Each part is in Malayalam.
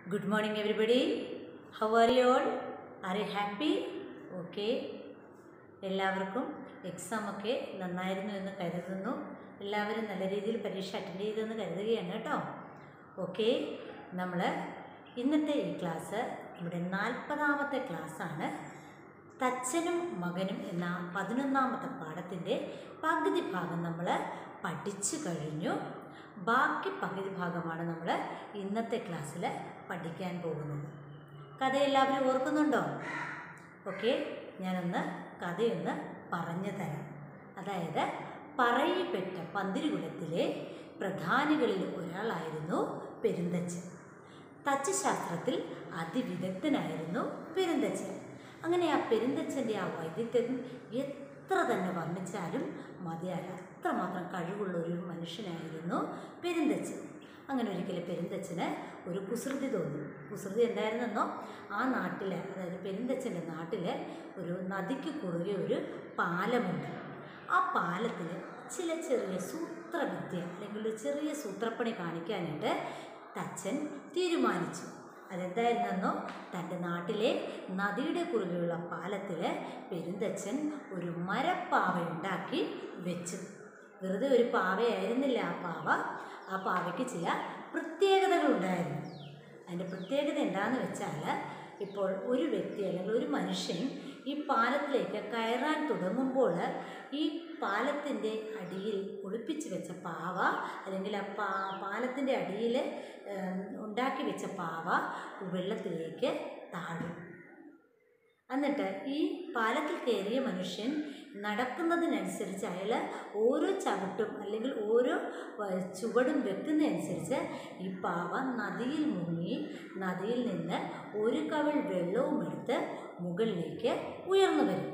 Good morning, everybody. How are you all? Are you happy? Okay. എല്ലാവർക്കും എക്സാം ഒക്കെ നന്നായിരുന്നു എന്ന് കരുതുന്നു എല്ലാവരും നല്ല രീതിയിൽ പരീക്ഷ അറ്റൻഡ് ചെയ്തെന്ന് കരുതുകയാണ് കേട്ടോ ഓക്കെ നമ്മൾ ഇന്നത്തെ ഈ ക്ലാസ് ഇവിടെ നാൽപ്പതാമത്തെ ക്ലാസ്സാണ് തച്ചനും മകനും എന്ന പതിനൊന്നാമത്തെ പാഠത്തിൻ്റെ പകുതി ഭാഗം നമ്മൾ പഠിച്ചു കഴിഞ്ഞു ബാക്കി പകുതി ഭാഗമാണ് നമ്മൾ ഇന്നത്തെ ക്ലാസ്സിൽ പഠിക്കാൻ പോകുന്നത് കഥ എല്ലാവരും ഓർക്കുന്നുണ്ടോ ഓക്കെ ഞാനൊന്ന് കഥയൊന്ന് പറഞ്ഞു തരാം അതായത് പറയിപ്പെട്ട പന്തിരുകുലത്തിലെ പ്രധാനികളിൽ ഒരാളായിരുന്നു പെരുന്തച്ചൻ തച്ചുശാസ്ത്രത്തിൽ അതിവിദഗ്ധനായിരുന്നു പെരുന്തച്ചൻ അങ്ങനെ ആ പെരുന്തച്ചൻ്റെ ആ വൈദഗ്ധ്യം എത്ര തന്നെ വർണ്ണിച്ചാലും മതിയായ അത്രമാത്രം കഴിവുള്ള ഒരു മനുഷ്യനായിരുന്നു പെരുന്തച്ചൻ അങ്ങനെ ഒരിക്കലും പെരുന്തച്ചന് ഒരു കുസൃതി തോന്നി കുസൃതി എന്തായിരുന്നെന്നോ ആ നാട്ടിൽ അതായത് പെരുന്തച്ചൻ്റെ നാട്ടിൽ ഒരു നദിക്ക് കുറുകെ ഒരു പാലമുണ്ട് ആ പാലത്തിൽ ചില ചെറിയ സൂത്രവിദ്യ അല്ലെങ്കിൽ ഒരു ചെറിയ സൂത്രപ്പണി കാണിക്കാനായിട്ട് തച്ചൻ തീരുമാനിച്ചു അതെന്തായിരുന്നെന്നോ തൻ്റെ നാട്ടിലെ നദിയുടെ കുറുകെയുള്ള പാലത്തിൽ പെരുന്തച്ചൻ ഒരു മരപ്പാവ ഉണ്ടാക്കി വെച്ചു വെറുതെ ഒരു പാവയായിരുന്നില്ല ആ പാവ ആ പാവയ്ക്ക് ചില പ്രത്യേകതകളുണ്ടായിരുന്നു അതിൻ്റെ പ്രത്യേകത എന്താണെന്ന് വെച്ചാൽ ഇപ്പോൾ ഒരു വ്യക്തി അല്ലെങ്കിൽ ഒരു മനുഷ്യൻ ഈ പാലത്തിലേക്ക് കയറാൻ തുടങ്ങുമ്പോൾ ഈ പാലത്തിൻ്റെ അടിയിൽ ഒളിപ്പിച്ച് വെച്ച പാവ അല്ലെങ്കിൽ ആ പാ പാലത്തിൻ്റെ അടിയിൽ ഏം, ഉണ്ടാക്കി വെച്ച പാവ വെള്ളത്തിലേക്ക് താഴും എന്നിട്ട് ഈ പാലത്തിൽ കയറിയ മനുഷ്യൻ നടക്കുന്നതിനനുസരിച്ച് അയാൾ ഓരോ ചവിട്ടും അല്ലെങ്കിൽ ഓരോ വ- ചുവടും വെക്കുന്നതനുസരിച്ച് ഈ പാവ നദിയിൽ മുങ്ങി നദിയിൽ നിന്ന് ഒരു കവിൾ വെള്ളവും എടുത്ത് മുകളിലേക്ക് ഉയർന്നു വരും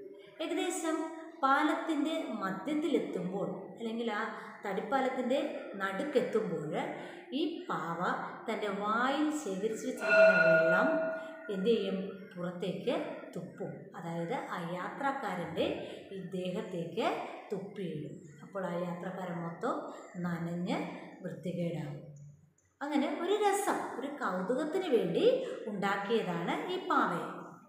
ഏകദേശം പാലത്തിൻ്റെ മധ്യത്തിലെത്തുമ്പോൾ അല്ലെങ്കിൽ ആ തടിപ്പാലത്തിൻ്റെ നടുക്കെത്തുമ്പോൾ ഈ പാവ തൻ്റെ വായിൽ ശേഖരിച്ചു വെച്ചിരിക്കുന്ന വെള്ളം എന്ത് ചെയ്യും പുറത്തേക്ക് തുപ്പും അതായത് ആ യാത്രക്കാരൻ്റെ ഈ ദേഹത്തേക്ക് തുപ്പിയിടും അപ്പോൾ ആ യാത്രക്കാരൻ മൊത്തം നനഞ്ഞ് വൃത്തികേടാവും അങ്ങനെ ഒരു രസം ഒരു കൗതുകത്തിന് വേണ്ടി ഉണ്ടാക്കിയതാണ് ഈ പാവയെ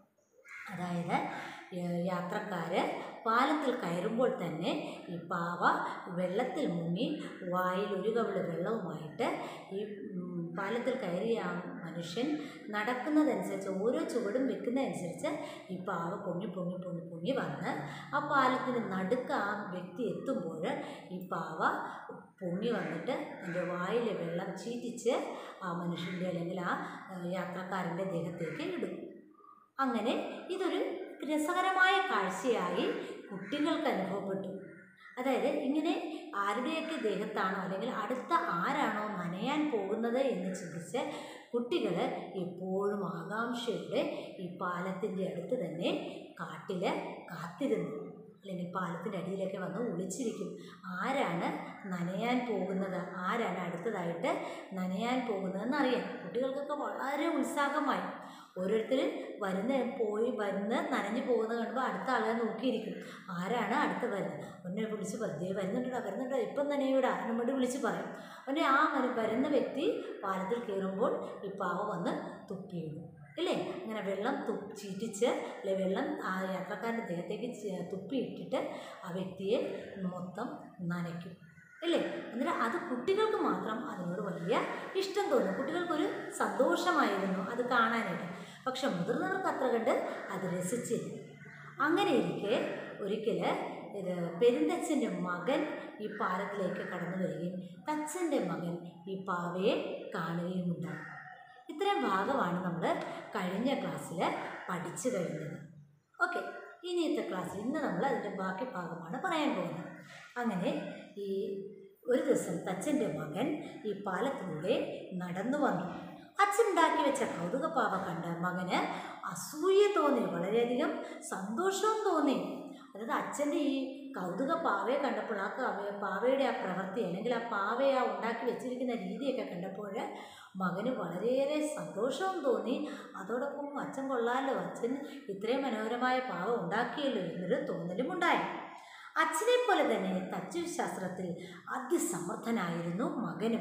അതായത് യാത്രക്കാർ പാലത്തിൽ കയറുമ്പോൾ തന്നെ ഈ പാവ വെള്ളത്തിൽ മുങ്ങി വായിൽ ഒരു കവിള് വെള്ളവുമായിട്ട് ഈ ഉം, പാലത്തിൽ കയറിയ ആ മനുഷ്യൻ നടക്കുന്നതനുസരിച്ച് ഓരോ ചുവടും വെക്കുന്നതനുസരിച്ച് ഈ പാവ പൊങ്ങി പൊങ്ങി പൊങ്ങി പൊങ്ങി വന്ന് ആ പാലത്തിന് നടുക്ക് ആ വ്യക്തി എത്തുമ്പോൾ ഈ പാവ പൊങ്ങി വന്നിട്ട് എൻ്റെ വായിലെ വെള്ളം ചീറ്റിച്ച് ആ മനുഷ്യൻ്റെ അല്ലെങ്കിൽ ആ ഏഹ്, യാത്രക്കാരൻ്റെ ദേഹത്തേക്ക് ഇടും അങ്ങനെ ഇതൊരു രസകരമായ കാഴ്ചയായി കുട്ടികൾക്ക് അനുഭവപ്പെട്ടു അതായത് ഇങ്ങനെ ആരുടെയൊക്കെ ദേഹത്താണോ അല്ലെങ്കിൽ അടുത്ത ആരാണോ നനയാൻ പോകുന്നത് എന്ന് ചിന്തിച്ച് കുട്ടികൾ എപ്പോഴും ആകാംക്ഷയോടെ ഈ പാലത്തിൻ്റെ അടുത്ത് തന്നെ കാട്ടിൽ കാത്തിരുന്നു അല്ലെങ്കിൽ പാലത്തിൻ്റെ അടിയിലൊക്കെ വന്ന് ഒളിച്ചിരിക്കും ആരാണ് നനയാൻ പോകുന്നത് ആരാണ് അടുത്തതായിട്ട് നനയാൻ പോകുന്നതെന്ന് അറിയാം കുട്ടികൾക്കൊക്കെ വളരെ ഉത്സാഹമായി ഓരോരുത്തർ വരുന്ന പോയി വരുന്ന നനഞ്ഞു പോകുന്നത് കാണുമ്പോൾ അടുത്ത ആളെ നോക്കിയിരിക്കും ആരാണ് അടുത്ത് വരുന്നത് ഒന്നെ വിളിച്ച് പറയും വരുന്നുണ്ടോ വരുന്നുണ്ടോ ഇപ്പം നനയൂടാ എന്നും വേണ്ടി വിളിച്ച് പറയും ഒന്നെ ആ വരു- വരുന്ന വ്യക്തി പാലത്തിൽ കയറുമ്പോൾ ഈ പാവ വന്ന് തുപ്പിയിടും ഇല്ലേ അങ്ങനെ വെള്ളം തു ചീറ്റിച്ച് അല്ലെ വെള്ളം ആ യാത്രക്കാരൻ്റെ ദേഹത്തേക്ക് ചെ- തുപ്പിയിട്ടിട്ട് ആ വ്യക്തിയെ മൊത്തം നനയ്ക്കും ഇല്ലേ എന്നിട്ട് അത് കുട്ടികൾക്ക് മാത്രം അതിനോട് വലിയ ഇഷ്ടം തോന്നും കുട്ടികൾക്കൊരു സന്തോഷമായിരുന്നു അത് കാണാനായിട്ട് പക്ഷെ മുതിർന്നവർക്ക് അത്ര കണ്ട് അത് രസിച്ചില്ല അങ്ങനെ ഇരിക്കെ ഒരിക്കൽ ഇത് പെരുന്തച്ഛൻ്റെ മകൻ ഈ പാലത്തിലേക്ക് കടന്നു വരികയും തച്ചൻ്റെ മകൻ ഈ പാവയെ കാണുകയുമുണ്ടായി ഇത്രയും ഭാഗമാണ് നമ്മൾ കഴിഞ്ഞ ക്ലാസ്സിൽ പഠിച്ചു കഴിഞ്ഞത് ഓക്കെ ഇനിയത്തെ ക്ലാസ്സിൽ ഇന്ന് നമ്മൾ അതിൻ്റെ ബാക്കി ഭാഗമാണ് പറയാൻ പോകുന്നത് അങ്ങനെ ഈ ഒരു ദിവസം തച്ചൻ്റെ മകൻ ഈ പാലത്തിലൂടെ നടന്നു വന്നു അച്ഛൻ ഉണ്ടാക്കി വെച്ച കൗതുകപ്പാവ കണ്ട മകന് അസൂയ തോന്നി വളരെയധികം സന്തോഷവും തോന്നി അതായത് അച്ഛൻ്റെ ഈ കൗതുക പാവയെ കണ്ടപ്പോൾ ആ കവ- പാവയുടെ ആ പ്രവൃത്തി അല്ലെങ്കിൽ ആ പാവയെ ആ ഉണ്ടാക്കി വെച്ചിരിക്കുന്ന രീതിയൊക്കെ കണ്ടപ്പോൾ മകന് വളരെയേറെ സന്തോഷവും തോന്നി അതോടൊപ്പം അച്ഛൻ കൊള്ളാമല്ലോ അച്ഛൻ ഇത്രയും മനോഹരമായ പാവ ഉണ്ടാക്കിയല്ലോ എന്നൊരു തോന്നലും ഉണ്ടായി അച്ഛനെ പോലെ തന്നെ തച്ചുശാസ്ത്രത്തിൽ അതിസമർത്ഥനായിരുന്നു മകനും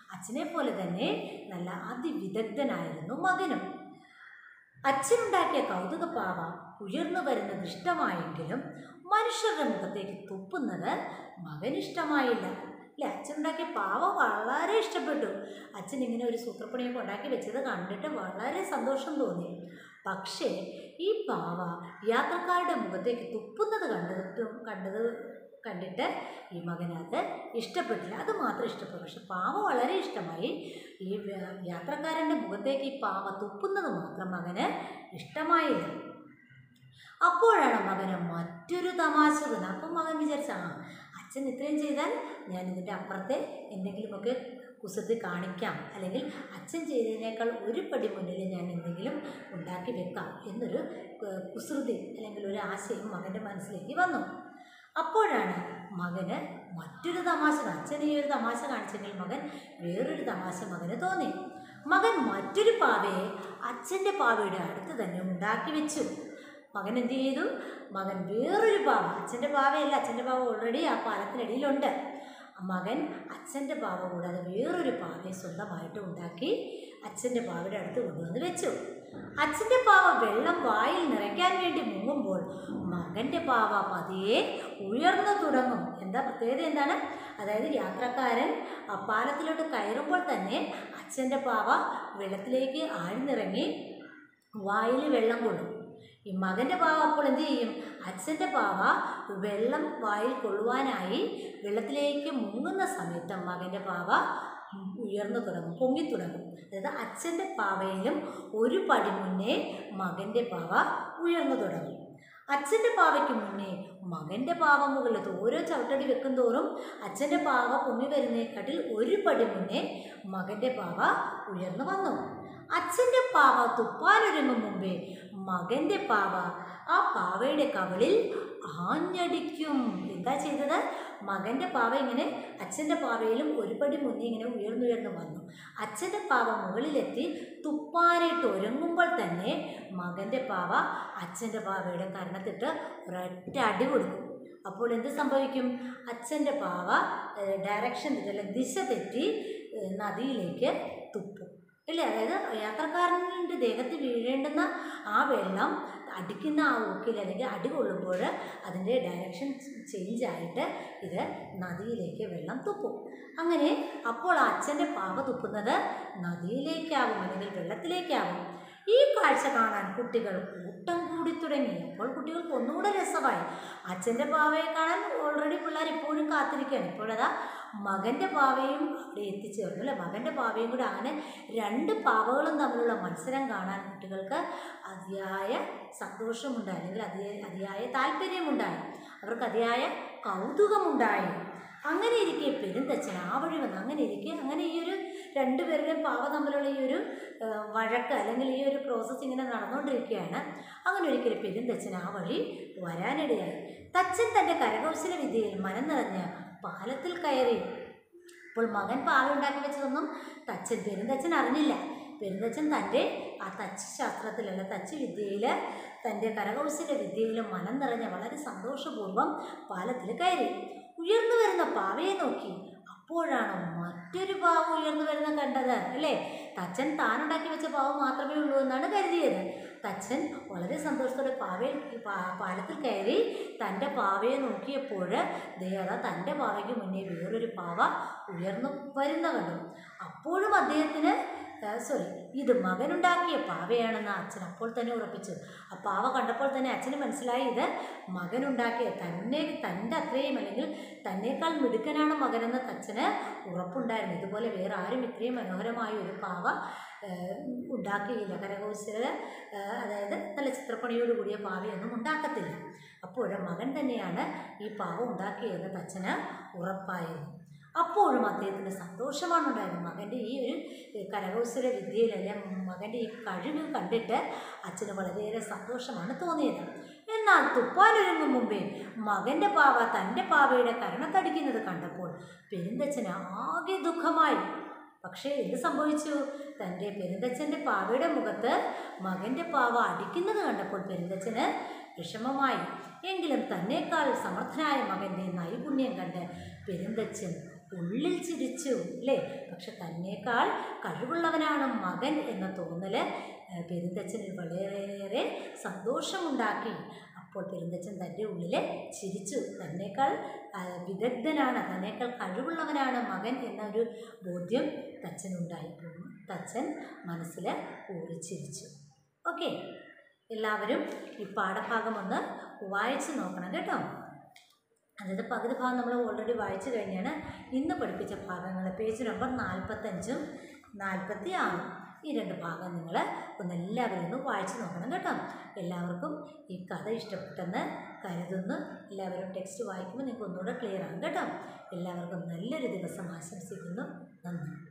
അച്ഛനെ പോലെ തന്നെ നല്ല അതിവിദഗ്ധനായിരുന്നു മകനും അച്ഛനുണ്ടാക്കിയ കൗതുക പാവ ഉയർന്നു വരുന്നത് ഇഷ്ടമായെങ്കിലും മനുഷ്യരുടെ മുഖത്തേക്ക് തുപ്പുന്നത് മകന് ഇഷ്ടമായില്ല അല്ലേ അച്ഛനുണ്ടാക്കിയ പാവ വളരെ ഇഷ്ടപ്പെട്ടു അച്ഛൻ ഇങ്ങനെ ഒരു സൂത്രപ്പണിയൊക്കെ ഉണ്ടാക്കി വെച്ചത് കണ്ടിട്ട് വളരെ സന്തോഷം തോന്നി പക്ഷേ ഈ പാവ യാത്രക്കാരുടെ മുഖത്തേക്ക് തുപ്പുന്നത് കണ്ടിട്ടും കണ്ടത് കണ്ടിട്ട് ഈ മകനത് ഇഷ്ടപ്പെട്ടില്ല അത് മാത്രം ഇഷ്ടപ്പെട്ടു പക്ഷെ പാവ വളരെ ഇഷ്ടമായി ഈ വ്യ- യാത്രക്കാരൻ്റെ മുഖത്തേക്ക് ഈ പാവ തുപ്പുന്നത് മാത്രം മകന് ഇഷ്ടമായില്ല അപ്പോഴാണ് മകന് മറ്റൊരു തമാശ തന്നെ അപ്പം മകൻ വിചാരിച്ച ആ അച്ഛൻ ഇത്രയും ചെയ്താൽ ഞാൻ ഇതിൻ്റെ അപ്പുറത്തെ എന്തെങ്കിലുമൊക്കെ കുസൃതി കാണിക്കാം അല്ലെങ്കിൽ അച്ഛൻ ചെയ്തതിനേക്കാൾ ഒരു പടി മുന്നിൽ ഞാൻ എന്തെങ്കിലും ഉണ്ടാക്കി വെക്കാം എന്നൊരു ഏഹ്, കുസൃതി അല്ലെങ്കിൽ ഒരു ആശയം മകൻ്റെ മനസ്സിലേക്ക് വന്നു അപ്പോഴാണ് മകന് മറ്റൊരു തമാശ അച്ഛൻ ഈ ഒരു തമാശ കാണിച്ചെങ്കിൽ മകൻ വേറൊരു തമാശ മകന് തോന്നി മകൻ മറ്റൊരു പാവയെ അച്ഛൻ്റെ പാവയുടെ അടുത്ത് തന്നെ ഉണ്ടാക്കി വെച്ചു മകൻ എന്ത് ചെയ്തു മകൻ വേറൊരു പാവ അച്ഛൻ്റെ പാവയല്ല അച്ഛൻ്റെ പാവ ഓൾറെഡി ആ പാലത്തിനടിയിലുണ്ട് മകൻ അച്ഛൻ്റെ പാവ കൂടാതെ വേറൊരു പാവയെ സ്വന്തമായിട്ട് ഉണ്ടാക്കി അച്ഛൻ്റെ പാവയുടെ അടുത്ത് കൊണ്ടുവന്ന് വെച്ചു അച്ഛൻ്റെ പാവ വെള്ളം വായിൽ നിറയ്ക്കാൻ വേണ്ടി മുങ്ങുമ്പോൾ മകൻ്റെ പാവ പതിയെ ഉയർന്നു തുടങ്ങും എന്താ പ്രത്യേകത എന്താണ് അതായത് യാത്രക്കാരൻ ആ പാലത്തിലോട്ട് കയറുമ്പോൾ തന്നെ അച്ഛൻ്റെ പാവ വെള്ളത്തിലേക്ക് ആഴ്ന്നിറങ്ങി വായിൽ വെള്ളം കൊള്ളും ഈ മകൻ്റെ പാവ അപ്പോൾ എന്ത് ചെയ്യും അച്ഛൻ്റെ പാവ വെള്ളം വായിൽ കൊള്ളുവാനായി വെള്ളത്തിലേക്ക് മുങ്ങുന്ന സമയത്ത് മകൻ്റെ പാവ ഉയർന്നു തുടങ്ങും പൊങ്ങി തുടങ്ങും അതായത് അച്ഛൻ്റെ പാവയിലും ഒരു പടി മുന്നേ മകൻ്റെ പാവ ഉയർന്നു തുടങ്ങും അച്ഛൻ്റെ പാവയ്ക്ക് മുന്നേ മകൻ്റെ പാവ മുകളിലെത്തും ഓരോ ചവിട്ടടി വെക്കും തോറും അച്ഛൻ്റെ പാവ പൊങ്ങി വരുന്നതിനെക്കാട്ടിൽ ഒരു പടി മുന്നേ മകൻ്റെ പാവ ഉയർന്നു വന്നു അച്ഛൻ്റെ പാവ തുപ്പാനൊരുങ്ങും മുമ്പേ മകൻ്റെ പാവ ആ പാവയുടെ കവളിൽ ആഞ്ഞടിക്കും എന്താ ചെയ്തത് മകൻ്റെ പാവ ഇങ്ങനെ അച്ഛൻ്റെ പാവയിലും ഒരു പടി മുന്നേ ഇങ്ങനെ ഉയർന്നുയർന്നു വന്നു അച്ഛൻ്റെ പാവ മുകളിലെത്തി തുപ്പാനായിട്ട് ഒരുങ്ങുമ്പോൾ തന്നെ മകൻ്റെ പാവ അച്ഛൻ്റെ പാവയുടെ കരണത്തിട്ട് ഒരൊറ്റ അടി കൊടുക്കും അപ്പോൾ എന്ത് സംഭവിക്കും അച്ഛൻ്റെ പാവ ഏഹ്, ഡയറക്ഷൻ തെറ്റി അല്ലെങ്കിൽ ദിശ തെറ്റി ഏഹ്, നദിയിലേക്ക് തുപ്പും ഇല്ലേ അതായത് യാത്രക്കാരൻ്റെ ദേഹത്ത് വീഴേണ്ടുന്ന ആ വെള്ളം അടിക്കുന്ന ആ ഊക്കിൽ അല്ലെങ്കിൽ അടി കൊള്ളുമ്പോൾ അതിൻ്റെ ഡയറക്ഷൻ ചേഞ്ച് ആയിട്ട് ഇത് നദിയിലേക്ക് വെള്ളം തുപ്പും അങ്ങനെ അപ്പോൾ ആ അച്ഛൻ്റെ പാവ തുപ്പുന്നത് നദിയിലേക്കാവും അല്ലെങ്കിൽ വെള്ളത്തിലേക്കാവും ഈ കാഴ്ച കാണാൻ കുട്ടികൾ കൂട്ടം കൂടി തുടങ്ങി അപ്പോൾ കുട്ടികൾക്ക് ഒന്നുകൂടെ രസമായി അച്ഛൻ്റെ പാവയെ കാണാൻ ഓൾറെഡി പിള്ളേർ ഇപ്പോഴും കാത്തിരിക്കുകയാണ് ഇപ്പോഴതാ മകൻ്റെ പാവയും അവിടെ എത്തിച്ചേർന്നു അല്ലേ മകൻ്റെ പാവയും കൂടെ അങ്ങനെ രണ്ട് പാവകളും തമ്മിലുള്ള മത്സരം കാണാൻ കുട്ടികൾക്ക് അതിയായ സന്തോഷമുണ്ടായി അല്ലെങ്കിൽ അതിയായ അതിയായ താല്പര്യമുണ്ടായി അവർക്ക് അതിയായ കൗതുകമുണ്ടായി അങ്ങനെ ഇരിക്കെ പെരുന്തച്ഛൻ ആ വഴി വന്നു അങ്ങനെ ഇരിക്കെ അങ്ങനെ ഈ ഒരു രണ്ടുപേരുടെയും പാവ തമ്മിലുള്ള ഈ ഒരു ആ, വഴക്ക് അല്ലെങ്കിൽ ഈ ഒരു പ്രോസസ്സ് ഇങ്ങനെ നടന്നുകൊണ്ടിരിക്കുകയാണ് അങ്ങനെ ഒരിക്കലും പെരുന്തച്ഛൻ ആ വഴി വരാനിടയായി തച്ചൻ തൻ്റെ കരകൗശല വിദ്യയിൽ മനം നിറഞ്ഞ് പാലത്തിൽ കയറി അപ്പോൾ മകൻ പാവ ഉണ്ടാക്കി വെച്ചതൊന്നും തച്ചൻ പെരുന്തച്ഛൻ അറിഞ്ഞില്ല പെരുന്തച്ഛൻ തൻ്റെ ആ തച്ച് ശാസ്ത്രത്തിലല്ല തച്ച് വിദ്യയിൽ തൻ്റെ കരകൗശല വിദ്യയിൽ മനം നിറഞ്ഞ വളരെ സന്തോഷപൂർവ്വം പാലത്തിൽ കയറി ഉയർന്നു വരുന്ന പാവയെ നോക്കി അപ്പോഴാണ് മറ്റൊരു പാവ ഉയർന്നു വരുന്ന കണ്ടത് അല്ലേ തച്ചൻ താനുണ്ടാക്കി വെച്ച പാവ മാത്രമേ ഉള്ളൂ എന്നാണ് കരുതിയത് തച്ചൻ വളരെ സന്തോഷത്തോടെ പാവയിൽ പാ- പാലത്തിൽ കയറി തൻ്റെ പാവയെ നോക്കിയപ്പോൾ ദേവത തൻ്റെ പാവയ്ക്ക് മുന്നേ വേറൊരു പാവ ഉയർന്നു വരുന്ന കണ്ടു അപ്പോഴും അദ്ദേഹത്തിന് സോറി ഇത് മകനുണ്ടാക്കിയ പാവയാണെന്ന് അച്ഛൻ അപ്പോൾ തന്നെ ഉറപ്പിച്ചു ആ പാവ കണ്ടപ്പോൾ തന്നെ അച്ഛന് മനസ്സിലായി ഇത് മകനുണ്ടാക്കിയ തന്നെ തൻ്റെ അത്രയും അല്ലെങ്കിൽ തന്നേക്കാൾ മിടുക്കനാണ് മകനെന്ന് അച്ഛന് ഉറപ്പുണ്ടായിരുന്നു ഇതുപോലെ വേറെ ആരും ഇത്രയും മനോഹരമായ ഒരു പാവ ഏഹ്, ഉണ്ടാക്കുകയില്ല കരകൗശല ഏഹ്, അതായത് നല്ല ചിത്രപ്പണിയോട് കൂടിയ പാവയൊന്നും ഉണ്ടാക്കത്തില്ല അപ്പോൾ മകൻ തന്നെയാണ് ഈ പാവ ഉണ്ടാക്കിയതെന്ന് അച്ഛന് ഉറപ്പായിരുന്നു അപ്പോഴും അദ്ദേഹത്തിന് സന്തോഷമാണ് ഉണ്ടായിരുന്നത് മകൻ്റെ ഈ ഒരു ഏഹ്, കരകൗശല വിദ്യയിലല്ല മകൻ്റെ ഈ കഴിവ് കണ്ടിട്ട് അച്ഛന് വളരെയേറെ സന്തോഷമാണ് തോന്നിയത് എന്നാൽ തുപ്പാനൊരുങ്ങും മുമ്പേ മകൻ്റെ പാവ തൻ്റെ പാവയുടെ കരണത്തടിക്കുന്നത് കണ്ടപ്പോൾ പെരുന്തച്ഛന് ആകെ ദുഃഖമായി പക്ഷേ എന്ത് സംഭവിച്ചു തൻ്റെ പെരുന്തച്ഛൻ്റെ പാവയുടെ മുഖത്ത് മകൻ്റെ പാവ അടിക്കുന്നത് കണ്ടപ്പോൾ പെരുന്തച്ഛന് വിഷമമായി എങ്കിലും തന്നേക്കാൾ സമർത്ഥനായ മകൻ്റെ നൈപുണ്യം കണ്ട് പെരുന്തച്ഛൻ ഉള്ളിൽ ചിരിച്ചു അല്ലേ പക്ഷെ തന്നേക്കാൾ കഴിവുള്ളവനാണ് മകൻ എന്ന തോന്നല് ഏഹ്, പെരുന്തച്ഛന് വളരെയേറെ സന്തോഷമുണ്ടാക്കി അപ്പോൾ പെരുന്തച്ഛൻ തൻ്റെ ഉള്ളിൽ ചിരിച്ചു തന്നേക്കാൾ ആ, വിദഗ്ധനാണ് തന്നേക്കാൾ കഴിവുള്ളവനാണ് മകൻ എന്നൊരു ബോധ്യം തച്ചനുണ്ടായപ്പോൾ തച്ചൻ മനസ്സിൽ ഊറിച്ചിരിച്ചു ഓക്കെ എല്ലാവരും ഈ പാഠഭാഗം ഒന്ന് വായിച്ച് നോക്കണം കേട്ടോ അതായത് പകുതി ഭാഗം നമ്മൾ ഓൾറെഡി വായിച്ചു കഴിഞ്ഞാണ് ഇന്ന് പഠിപ്പിച്ച ഭാഗങ്ങൾ പേജ് നമ്പർ നാൽപ്പത്തഞ്ചും നാൽപ്പത്തി ആറും ഈ രണ്ട് ഭാഗം നിങ്ങൾ ഒന്ന് എല്ലാവരും ഒന്ന് വായിച്ചു നോക്കണം കേട്ടോ എല്ലാവർക്കും ഈ കഥ ഇഷ്ടപ്പെട്ടെന്ന് കരുതുന്നു എല്ലാവരും ടെക്സ്റ്റ് വായിക്കുമ്പോൾ നിങ്ങൾക്ക് ഒന്നുകൂടെ ക്ലിയർ ആകും കേട്ടോ എല്ലാവർക്കും നല്ലൊരു ദിവസം ആശംസിക്കുന്നു നന്ദി